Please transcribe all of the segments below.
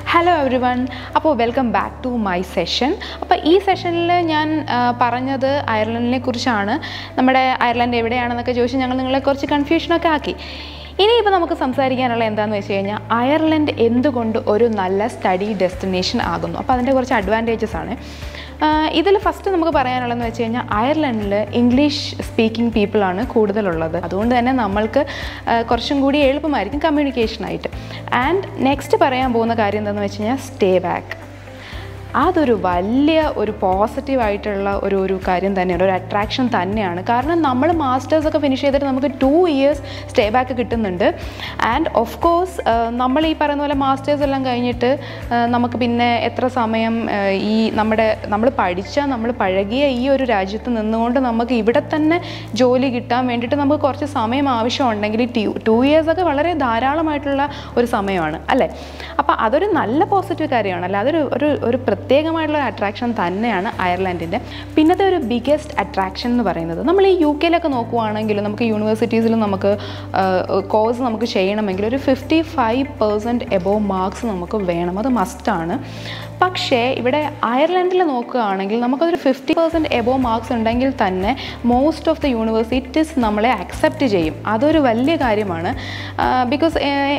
hello everyone അപ്പോൾ welcome back to my session അപ്പോൾ ഈ സെഷനിൽ ഞാൻ ആ, പറഞ്ഞത് അയർലൻഡിനെ കുറിച്ചാണ് നമ്മുടെ അയർലൻഡ് എവിടെയാണെന്നൊക്കെ ചോദിച്ച് ഞങ്ങൾ നിങ്ങളെ കുറച്ച് കൺഫ്യൂഷനൊക്കെ ആക്കി ഇനിയിപ്പോൾ നമുക്ക് സംസാരിക്കാനുള്ള എന്താണെന്ന് വെച്ച് കഴിഞ്ഞാൽ അയർലൻഡ് എന്തുകൊണ്ട് ഒരു നല്ല സ്റ്റഡി ഡെസ്റ്റിനേഷൻ ആകുന്നു അപ്പോൾ അതിൻ്റെ കുറച്ച് അഡ്വാൻറ്റേജസ് ആണ് ഇതിൽ ഫസ്റ്റ് നമുക്ക് പറയാനുള്ളതെന്ന് വെച്ച് കഴിഞ്ഞാൽ അയർലൻഡിൽ ഇംഗ്ലീഷ് സ്പീക്കിംഗ് പീപ്പിളാണ് കൂടുതലുള്ളത് അതുകൊണ്ട് തന്നെ നമ്മൾക്ക് ആ, കുറച്ചും കൂടി എളുപ്പമായിരിക്കും കമ്മ്യൂണിക്കേഷനായിട്ട് ആൻഡ് നെക്സ്റ്റ് പറയാൻ പോകുന്ന കാര്യം എന്താണെന്ന് വെച്ച് കഴിഞ്ഞാൽ സ്റ്റേ ബാക്ക് അതൊരു വലിയ ഒരു പോസിറ്റീവ് ആയിട്ടുള്ള ഒരു ഒരു കാര്യം തന്നെയാണ് ഒരു അട്രാക്ഷൻ തന്നെയാണ് കാരണം നമ്മൾ മാസ്റ്റേഴ്സ് ഒക്കെ ഫിനിഷ് ചെയ്തിട്ട് നമുക്ക് ടു ഇയേഴ്സ് സ്റ്റേ ബാക്ക് കിട്ടുന്നുണ്ട് ആൻഡ് ഓഫ് കോഴ്സ് നമ്മൾ ഈ പറയുന്ന പോലെ മാസ്റ്റേഴ്സ് എല്ലാം കഴിഞ്ഞിട്ട് ആ, നമുക്ക് പിന്നെ എത്ര സമയം ആ, ഈ നമ്മുടെ നമ്മൾ പഠിച്ച നമ്മൾ പഴകിയ ഈ ഒരു രാജ്യത്ത് നിന്നുകൊണ്ട് നമുക്ക് ഇവിടെ തന്നെ ജോലി കിട്ടാൻ വേണ്ടിയിട്ട് നമുക്ക് കുറച്ച് സമയം ആവശ്യമുണ്ടെങ്കിൽ ടു ടു ഇയേഴ്സൊക്കെ വളരെ ധാരാളമായിട്ടുള്ള ഒരു സമയമാണ് അല്ലേ അപ്പോൾ അതൊരു നല്ല പോസിറ്റീവ് കാര്യമാണ് അല്ലേ അതൊരു ഒരു ഒരു പ്രത്യേകമായിട്ടുള്ള അട്രാക്ഷൻ തന്നെയാണ് അയർലൻഡിൻ്റെ പിന്നത്തെ ഒരു ബിഗ്ഗസ്റ്റ് അട്രാക്ഷൻ എന്ന് പറയുന്നത് നമ്മൾ ഈ യു കെയിലൊക്കെ നോക്കുവാണെങ്കിൽ നമുക്ക് യൂണിവേഴ്സിറ്റീസിൽ നമുക്ക് കോഴ്സ് നമുക്ക് ചെയ്യണമെങ്കിൽ ഒരു fifty five percent above marks നമുക്ക് വേണം അത് മസ്റ്റാണ് പക്ഷേ ഇവിടെ അയർലൻഡിൽ നോക്കുകയാണെങ്കിൽ നമുക്കതൊരു ഫിഫ്റ്റി പെർസെൻറ്റ് എബോവ് മാർക്സ് ഉണ്ടെങ്കിൽ തന്നെ മോസ്റ്റ് ഓഫ് ദ യൂണിവേഴ്സിറ്റീസ് നമ്മളെ അക്സെപ്റ്റ് ചെയ്യും അതൊരു വലിയ കാര്യമാണ് ബിക്കോസ്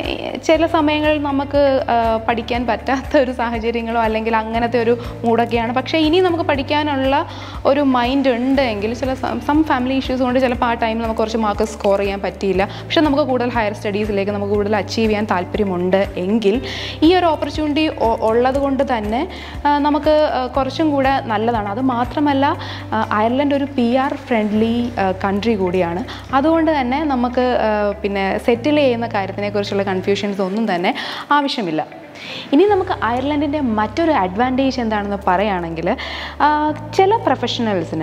ചില സമയങ്ങളിൽ നമുക്ക് ആ, പഠിക്കാൻ പറ്റാത്ത ഒരു സാഹചര്യങ്ങളോ അല്ലെങ്കിൽ അങ്ങനത്തെ ഒരു മൂഡൊക്കെയാണ് പക്ഷേ ഇനി നമുക്ക് പഠിക്കാനുള്ള ഒരു മൈൻഡ് ഉണ്ടെങ്കിൽ ചില സം ഫാമിലി ഇഷ്യൂസ് കൊണ്ട് ചിലപ്പോൾ ആ ടൈമിൽ നമുക്ക് കുറച്ച് മാർക്ക് സ്കോർ ചെയ്യാൻ പറ്റിയില്ല പക്ഷേ നമുക്ക് കൂടുതൽ ഹയർ സ്റ്റഡീസിലേക്ക് നമുക്ക് കൂടുതൽ അച്ചീവ് ചെയ്യാൻ താല്പര്യമുണ്ട് എങ്കിൽ ഈ ഒരു ഓപ്പർച്യൂണിറ്റി ഉള്ളത് കൊണ്ട് തന്നെ ആ, നമുക്ക് ആ, കുറച്ചും കൂടെ നല്ലതാണ് അത് മാത്രമല്ല ആ, അയർലൻഡ് ഒരു പി ആർ ഫ്രണ്ട്ലി കൺട്രി കൂടിയാണ് അതുകൊണ്ട് തന്നെ നമുക്ക് ആ, പിന്നെ സെറ്റിൽ ചെയ്യുന്ന കാര്യത്തിനെക്കുറിച്ചുള്ള കൺഫ്യൂഷൻസ് ഒന്നും തന്നെ ആവശ്യമില്ല ഇനി നമുക്ക് അയർലൻഡിൻ്റെ മറ്റൊരു അഡ്വാൻറ്റേജ് എന്താണെന്ന് പറയുകയാണെങ്കിൽ ആ, ചില പ്രൊഫഷണൽസിന്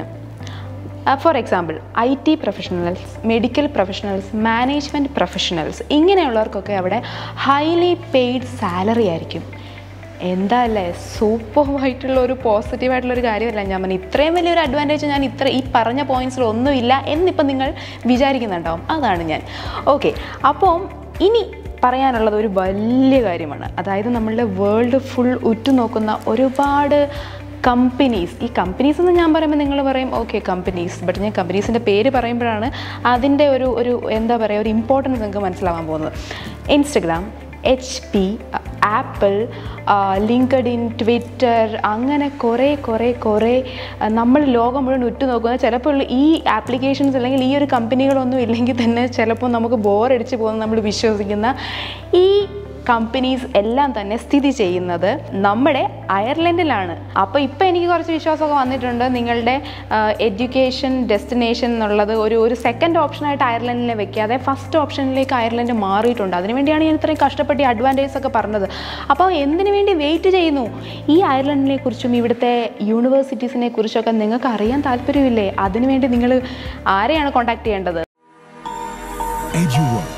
for example I T professionals medical professionals management professionals ഇങ്ങനെയുള്ളവർക്കൊക്കെ അവിടെ ഹൈലി പെയ്ഡ് സാലറി ആയിരിക്കും എന്താ അല്ലേ സൂപ്പറായിട്ടുള്ള ഒരു പോസിറ്റീവായിട്ടുള്ള ഒരു കാര്യമല്ല ഞാൻ പറഞ്ഞു ഇത്രയും വലിയൊരു അഡ്വാൻറ്റേജ് ഞാൻ ഇത്ര ഈ പറഞ്ഞ പോയിന്റ്സിൽ ഒന്നുമില്ല എന്നിപ്പം നിങ്ങൾ വിചാരിക്കുന്നുണ്ടാവും അതാണ് ഞാൻ ഓക്കെ അപ്പം ഇനി പറയാനുള്ളത് ഒരു വലിയ കാര്യമാണ് അതായത് നമ്മളുടെ വേൾഡ് ഫുൾ ഉറ്റുനോക്കുന്ന ഒരുപാട് കമ്പനീസ് ഈ കമ്പനീസ് എന്ന് ഞാൻ പറയുമ്പോൾ നിങ്ങൾ പറയും ഓക്കെ കമ്പനീസ് ബട്ട് ഞാൻ കമ്പനീസിൻ്റെ പേര് പറയുമ്പോഴാണ് അതിൻ്റെ ഒരു ഒരു എന്താ പറയുക ഒരു ഇമ്പോർട്ടൻസ് നിങ്ങൾക്ക് മനസ്സിലാവാൻ പോകുന്നത് Instagram H P Apple LinkedIn Twitter അങ്ങനെ കുറേ കുറേ കുറേ ആ, നമ്മൾ ലോകം മുഴുവൻ ഉറ്റുനോക്കുന്ന ചിലപ്പോൾ ഈ ആപ്ലിക്കേഷൻസ് അല്ലെങ്കിൽ ഈ ഒരു കമ്പനികളൊന്നും ഇല്ലെങ്കിൽ തന്നെ ചിലപ്പോൾ നമുക്ക് ബോറടിച്ച് പോകുന്ന നമ്മൾ വിശ്വസിക്കുന്ന ഈ കമ്പനീസ് എല്ലാം തന്നെ സ്ഥിതി ചെയ്യുന്നത് നമ്മുടെ അയർലൻഡിലാണ് അപ്പോൾ ഇപ്പോൾ എനിക്ക് കുറച്ച് വിശ്വാസമൊക്കെ വന്നിട്ടുണ്ട് നിങ്ങളുടെ എഡ്യൂക്കേഷൻ ഡെസ്റ്റിനേഷൻ എന്നുള്ളത് ഒരു ഒരു സെക്കൻഡ് ഓപ്ഷനായിട്ട് അയർലൻഡിനെ വെക്കാതെ ഫസ്റ്റ് ഓപ്ഷനിലേക്ക് അയർലൻഡ് മാറിയിട്ടുണ്ട് അതിനുവേണ്ടിയാണ് ഞാൻ ഇത്രയും കഷ്ടപ്പെട്ട് ഈ അഡ്വാൻറ്റേജ് ഒക്കെ പറഞ്ഞത് അപ്പോൾ എന്തിനു വേണ്ടി വെയിറ്റ് ചെയ്യുന്നു ഈ അയർലൻഡിനെ കുറിച്ചും ഇവിടുത്തെ യൂണിവേഴ്സിറ്റീസിനെ കുറിച്ചൊക്കെ നിങ്ങൾക്ക് അറിയാൻ താല്പര്യമില്ലേ അതിനുവേണ്ടി നിങ്ങൾ ആരെയാണ് കോൺടാക്ട് ചെയ്യേണ്ടത് EduWorld,